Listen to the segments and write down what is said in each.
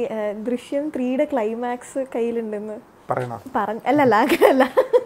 ആ, ദൃശ്യം ത്രീയുടെ ക്ലൈമാക്സ് കയ്യിലുണ്ടെന്ന് പറയണോ പറഞ്ഞ അല്ലല്ല അങ്ങനല്ല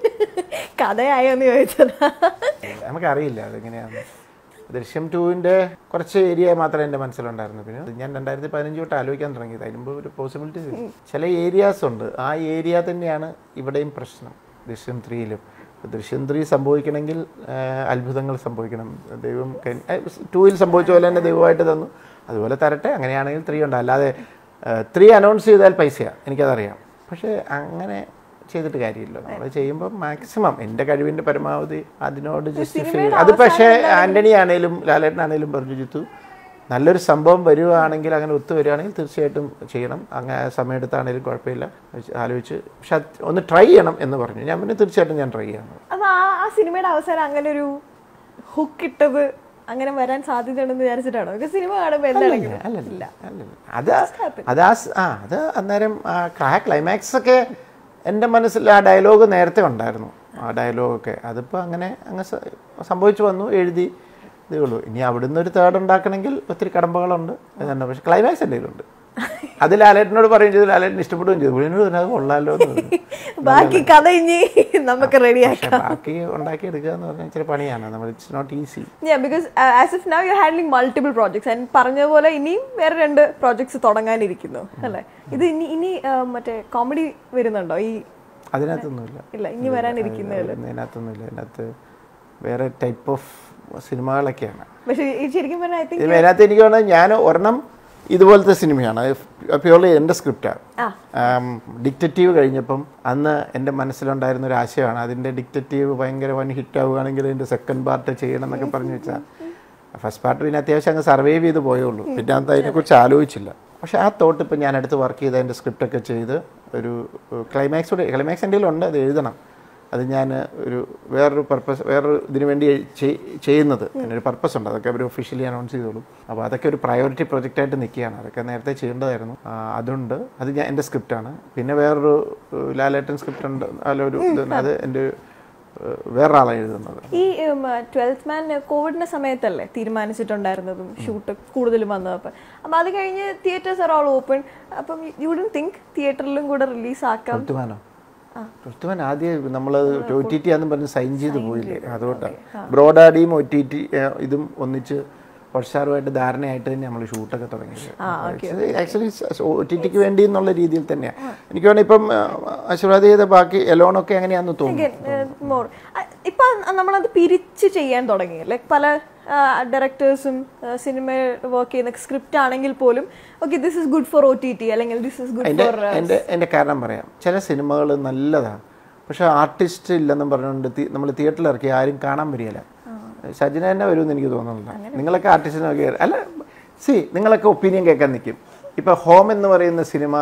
കഥയായോന്ന് ചോദിച്ചതാ നമുക്കറിയില്ല അതെങ്ങനെയാണ് ദൃശ്യം ടുവിൻ്റെ കുറച്ച് ഏരിയ മാത്രമേ എൻ്റെ മനസ്സിലുണ്ടായിരുന്നു പിന്നെ അത് ഞാൻ രണ്ടായിരത്തി പതിനഞ്ച് തൊട്ട് ആലോചിക്കാൻ തുടങ്ങിയത് അതിന് മുമ്പ് ഒരു പോസിബിലിറ്റീസ് ചില ഏരിയാസ് ഉണ്ട് ആ ഏരിയ തന്നെയാണ് ഇവിടെയും പ്രശ്നം ദൃശ്യം ത്രീയിലും ദൃശ്യം ത്രീ സംഭവിക്കണമെങ്കിൽ ആ, അത്ഭുതങ്ങൾ സംഭവിക്കണം ദൈവം ടൂവിൽ സംഭവിച്ച പോലെ തന്നെ ദൈവമായിട്ട് തന്നു അതുപോലെ തരട്ടെ അങ്ങനെയാണെങ്കിൽ ത്രീ ഉണ്ട് അല്ലാതെ ത്രീ അനൗൺസ് ചെയ്താൽ പൈസയാണ് എനിക്കതറിയാം പക്ഷേ അങ്ങനെ ചെയ്തിട്ട് കാര്യമില്ല നമ്മൾ ചെയ്യുമ്പോൾ മാക്സിമം എൻ്റെ കഴിവിൻ്റെ പരമാവധി അതിനോട് ജസ്റ്റിഫൈ അത് പക്ഷേ ആൻ്റണി ആണേലും ലാലേട്ടനാണേലും പറഞ്ഞു ജിത്തു നല്ലൊരു സംഭവം വരുവാണെങ്കിൽ അങ്ങനെ ഒത്തു വരികയാണെങ്കിൽ തീർച്ചയായിട്ടും ചെയ്യണം അങ്ങനെ സമയമെടുത്താണേലും കുഴപ്പമില്ല ആലോചിച്ച് പക്ഷെ അത് ഒന്ന് ട്രൈ ചെയ്യണം എന്ന് പറഞ്ഞു ഞാൻ പിന്നെ തീർച്ചയായിട്ടും ഞാൻ ട്രൈ ചെയ്യാം അപ്പൊ ആ ആ സിനിമയുടെ അവസാനം അങ്ങനെ ഒരു ഹുക്ക് ഇട്ടത് അങ്ങനെ വരാൻ സാധ്യതയുണ്ടെന്ന് വിചാരിച്ചിട്ടാണോ ഇത് സിനിമ കാണുമ്പോൾ എന്താണെങ്കിലും അല്ലല്ല അല്ലല്ല അത് അത് ആ സ്- ആ അത് അന്നേരം ആ ക്ലൈമാക്സ് ഒക്കെ എൻ്റെ മനസ്സിൽ ആ ഡയലോഗ് നേരത്തെ ഉണ്ടായിരുന്നു ആ ഡയലോഗൊക്കെ അതിപ്പോൾ അങ്ങനെ അങ്ങ് സ- സംഭവിച്ചു വന്നു എഴുതി ഇതേ ഉള്ളൂ ഇനി അവിടുന്ന് ഒരു തേർഡ് ഉണ്ടാക്കണമെങ്കിൽ ഒത്തിരി കടമ്പകളുണ്ട് അതുണ്ട് പക്ഷെ ക്ലൈമാക്സ് എൻ്റെ കയ്യിലുണ്ട് അത് ലാലേട്ടനോട് പറയുകയും ചെയ്തു ലാലേട്ടൻ ഇഷ്ടപ്പെടുകയും ചെയ്തു പുള്ളിനോട് പറഞ്ഞു, അത് കൊള്ളാമല്ലോ എന്ന് പറഞ്ഞു. ബാക്കി കഥ ഇനി നമുക്ക് റെഡിയാക്കാം പക്ഷെ ബാക്കി ഉണ്ടാക്കിയെടുക്കുക എന്ന് പറഞ്ഞാൽ ഇച്ചിരി പണിയാണ് നമ്മൾ it's not easy Yeah, because uh, as of now you're handling multiple projects and പറഞ്ഞ പോലെ ഇനിയും വേറെ രണ്ട് പ്രോജക്ട്സ് തുടങ്ങാനിരിക്കുന്നു അല്ലേ ഇത് ഇനി ഇനി uh, മറ്റേ കോമഡി വരുന്നുണ്ടോ ഈ അതിനകത്തൊന്നുമില്ല ഇല്ല ഇനി വരാനിരിക്കുന്നേ ഉള്ളൂ അതിനകത്തൊന്നുമില്ല അതിനകത്ത് വേറെ ടൈപ്പ് ഓഫ് സിനിമകളൊക്കെയാണ് പക്ഷെ ഈ ശരിക്കും പറഞ്ഞാൽ ഐ തിങ്ക് ഇത് അതിനകത്ത് എനിക്ക് പറഞ്ഞാൽ ഞാൻ ഒരെണ്ണം ഇതുപോലത്തെ സിനിമയാണ് പ്യൂർലി എൻ്റെ സ്ക്രിപ്റ്റാണ് ഡിക്റ്ററ്റീവ് കഴിഞ്ഞപ്പം അന്ന് എൻ്റെ മനസ്സിലുണ്ടായിരുന്ന ഒരു ആശയമാണ് അതിൻ്റെ ഡിക്റ്ററ്റീവ് ഭയങ്കര വൻ ഹിറ്റ് ആവുകയാണെങ്കിൽ അതിൻ്റെ സെക്കൻഡ് പാർട്ട് ചെയ്യണം എന്നൊക്കെ പറഞ്ഞു വെച്ചാൽ ഫസ്റ്റ് പാർട്ട് പിന്നെ അത്യാവശ്യം അങ്ങ് സർവൈവ് ചെയ്ത് പോയേ ഉള്ളൂ പിന്നെ അത് അതിനെക്കുറിച്ച് ആലോചിച്ചില്ല പക്ഷേ ആ തോട്ട് ഇപ്പം ഞാൻ അടുത്ത് വർക്ക് ചെയ്ത് അതിൻ്റെ സ്ക്രിപ്റ്റൊക്കെ ചെയ്ത് ഒരു ക്ലൈമാക്സ് കൂടെ ക്ലൈമാക്സ് എൻ്റെ ഉണ്ട് അത് എഴുതണം അത് ഞാൻ ഒരു വേറൊരു പർപ്പസ് വേറൊരു ഇതിനു വേണ്ടി ചെയ്- ചെയ്യുന്നത് അതിനൊരു പർപ്പസ് ഉണ്ട് അതൊക്കെ അവർ ഒഫീഷ്യലി അനൗൺസ് ചെയ്തോളും അപ്പോൾ അതൊക്കെ ഒരു പ്രയോറിറ്റി പ്രൊജക്റ്റായിട്ട് നിൽക്കുകയാണ് അതൊക്കെ നേരത്തെ ചെയ്യേണ്ടതായിരുന്നു ആ, അതുണ്ട് അത് ഞാൻ എൻ്റെ സ്ക്രിപ്റ്റാണ് പിന്നെ വേറൊരു ഏഹ്, ലാലേട്ടൻ സ്ക്രിപ്റ്റ് ഉണ്ട് അല്ല ഒരു ഇതുണ്ട് അത് എൻ്റെ ഏഹ്, വേറൊരാളാണ് എഴുതുന്നത് ഈ ട്വൽത്ത് മാൻ കോവിഡിന്റെ സമയത്തല്ലേ തീരുമാനിച്ചിട്ടുണ്ടായിരുന്നതും ഷൂട്ട് കൂടുതലും വന്നത് അപ്പം അപ്പം അത് കഴിഞ്ഞ് തിയേറ്റേഴ്സ് ആർ ഓൾ ഓപ്പൺ അപ്പം യു ഡൻ തിങ്ക് തിയേറ്ററിലും കൂടെ റിലീസ് ആക്കാം ഋത്തുവാനോ ഋത്തുവാൻ ആദ്യം നമ്മൾ ഒ ടി ടി ആണെന്ന് പറഞ്ഞ് സൈൻ ചെയ്ത് പോയില്ലേ അതുകൊണ്ടാണ് ബ്രോഡാഡിയും ഒ ടി ടി ഇതും ഒന്നിച്ച് ഹോട്ട്സ്റ്റാറുമായിട്ട് ധാരണയായിട്ട് തന്നെ നമ്മൾ ഷൂട്ടൊക്കെ തുടങ്ങിയത് ആക്ച്വലി ഒ ടി ടിക്ക് വേണ്ടി എന്നുള്ള രീതിയിൽ തന്നെയാണ് എനിക്ക് വേണമെങ്കിൽ ഇപ്പം ആശീർവാദ് ചെയ്ത ബാക്കി എലോണൊക്കെ അങ്ങനെയാണെന്ന് തോന്നുന്നു മോർ ഇപ്പൊ നമ്മളത് പിരിച്ച് ചെയ്യാൻ തുടങ്ങി ലൈക്ക് പല ഡയറക്ടേഴ്സും സിനിമ വർക്ക് ചെയ്യുന്ന സ്ക്രിപ്റ്റ് ആണെങ്കിൽ പോലും okay this is good for O T T അല്ലെങ്കിൽ ദിസ് ഇസ് ഗുഡ് അതിൻ്റെ ഫോർ എൻ്റെ എൻ്റെ കാരണം പറയാം ചില സിനിമകൾ നല്ലതാണ് പക്ഷെ ആർട്ടിസ്റ്റ് ഇല്ലെന്നും പറഞ്ഞുകൊണ്ട് നമ്മൾ തിയേറ്ററിൽ ഇറക്കി ആരും കാണാൻ വരികയില്ല സജിന തന്നെ വരുമെന്ന് എനിക്ക് തോന്നുന്നില്ല നിങ്ങളൊക്കെ ആർട്ടിസ്റ്റിനൊക്കെ അല്ല സി നിങ്ങളൊക്കെ ഒപ്പീനിയൻ കേൾക്കാൻ നിൽക്കും ഇപ്പോൾ ഹോം എന്ന് പറയുന്ന സിനിമ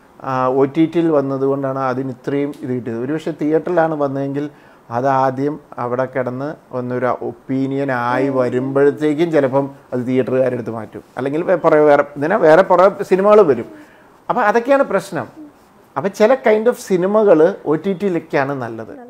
ഒ ടി ടിയിൽ വന്നതുകൊണ്ടാണ് അതിന് ഇത്രയും ഇത് കിട്ടിയത് ഒരുപക്ഷെ തിയേറ്ററിലാണ് വന്നതെങ്കിൽ അതാദ്യം അവിടെ കിടന്ന് ഒന്നൊരു ഒപ്പീനിയൻ ആയി വരുമ്പോഴത്തേക്കും ചിലപ്പം അത് തിയേറ്ററുകാരെടുത്ത് മാറ്റും അല്ലെങ്കിൽ വേ- പുറകെ വേറെ ഇതിനെ വേറെ പുറകെ സിനിമകൾ വരും അപ്പോൾ അതൊക്കെയാണ് പ്രശ്നം അപ്പം ചില കൈൻഡ് ഓഫ് സിനിമകൾ ഒ ടി ടിയിലൊക്കെയാണ് നല്ലത്